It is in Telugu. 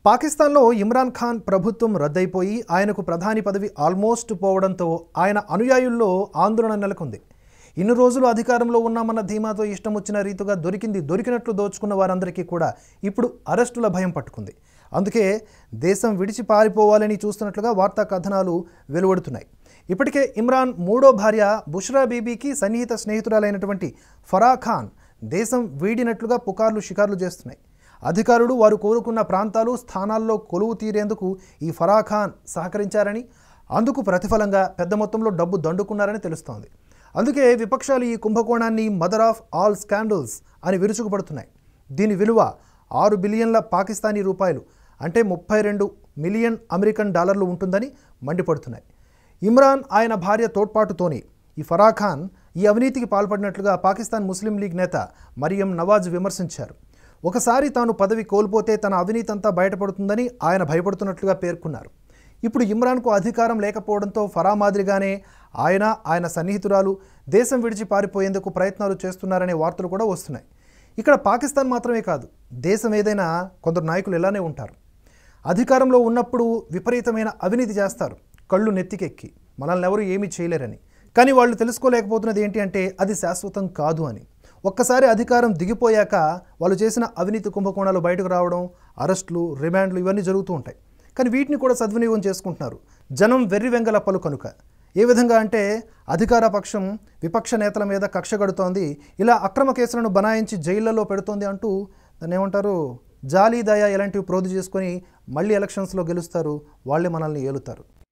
పాకిస్తాన్లో ఇమ్రాన్ ఖాన్ ప్రభుత్వం రద్దయిపోయి ఆయనకు ప్రధాని పదవి ఆల్మోస్ట్ పోవడంతో ఆయన అనుయాయుల్లో ఆందోళన నెలకొంది ఇన్ని రోజులు అధికారంలో ఉన్నామన్న ధీమాతో ఇష్టం వచ్చిన రీతిగా దొరికింది దొరికినట్లు దోచుకున్న వారందరికీ కూడా ఇప్పుడు అరెస్టుల భయం పట్టుకుంది అందుకే దేశం విడిచి పారిపోవాలని చూస్తున్నట్లుగా వార్తా కథనాలు వెలువడుతున్నాయి ఇప్పటికే ఇమ్రాన్ మూడో భార్య బుష్రా బీబీకి సన్నిహిత స్నేహితురాలైనటువంటి ఫరా ఖాన్ దేశం వీడినట్లుగా పుకార్లు షికార్లు చేస్తున్నాయి అధికారులు వారు కోరుకున్న ప్రాంతాలు స్థానాల్లో కొలువు తీరేందుకు ఈ ఫరా ఖాన్ సహకరించారని అందుకు ప్రతిఫలంగా పెద్ద మొత్తంలో డబ్బు దండుకున్నారని తెలుస్తోంది అందుకే విపక్షాలు ఈ కుంభకోణాన్ని మదర్ ఆఫ్ ఆల్ స్కాండల్స్ అని విరుచుకుపడుతున్నాయి దీని విలువ ఆరు బిలియన్ల పాకిస్తానీ రూపాయలు అంటే ముప్పై రెండు మిలియన్ అమెరికన్ డాలర్లు ఉంటుందని మండిపడుతున్నాయి ఇమ్రాన్ ఆయన భార్య తోడ్పాటుతోనే ఈ ఫరా ఖాన్ ఈ అవినీతికి పాల్పడినట్లుగా పాకిస్తాన్ ముస్లిం లీగ్ నేత మరియం నవాజ్ విమర్శించారు ఒకసారి తాను పదవి కోల్పోతే తన అవినీతి అంతా బయటపడుతుందని ఆయన భయపడుతున్నట్లుగా పేర్కొన్నారు ఇప్పుడు ఇమ్రాన్కు అధికారం లేకపోవడంతో ఫరా మాదిరిగానే ఆయన ఆయన సన్నిహితురాలు దేశం విడిచి పారిపోయేందుకు ప్రయత్నాలు చేస్తున్నారనే వార్తలు కూడా వస్తున్నాయి ఇక్కడ పాకిస్తాన్ మాత్రమే కాదు దేశం ఏదైనా కొందరు నాయకులు ఇలానే ఉంటారు అధికారంలో ఉన్నప్పుడు విపరీతమైన అవినీతి చేస్తారు కళ్ళు నెత్తికెక్కి మనల్ని ఎవరు ఏమీ చేయలేరని కానీ వాళ్ళు తెలుసుకోలేకపోతున్నది ఏంటి అంటే అది శాశ్వతం కాదు అని ఒక్కసారి అధికారం దిగిపోయాక వాళ్ళు చేసిన అవినీతి కుంభకోణాలు బయటకు రావడం అరెస్టులు రిమాండ్లు ఇవన్నీ జరుగుతూ ఉంటాయి కానీ వీటిని కూడా సద్వినియోగం చేసుకుంటున్నారు జనం వెర్రి వెంగల పలు కనుక ఏ విధంగా అంటే అధికార పక్షం విపక్ష నేతల మీద కక్ష కడుతోంది ఇలా అక్రమ కేసులను బనాయించి జైళ్లలో పెడుతోంది అంటూ దాన్ని ఏమంటారు జాలి దయ ఇలాంటివి ప్రోధి చేసుకొని మళ్ళీ ఎలక్షన్స్లో గెలుస్తారు వాళ్ళే మనల్ని ఏలుతారు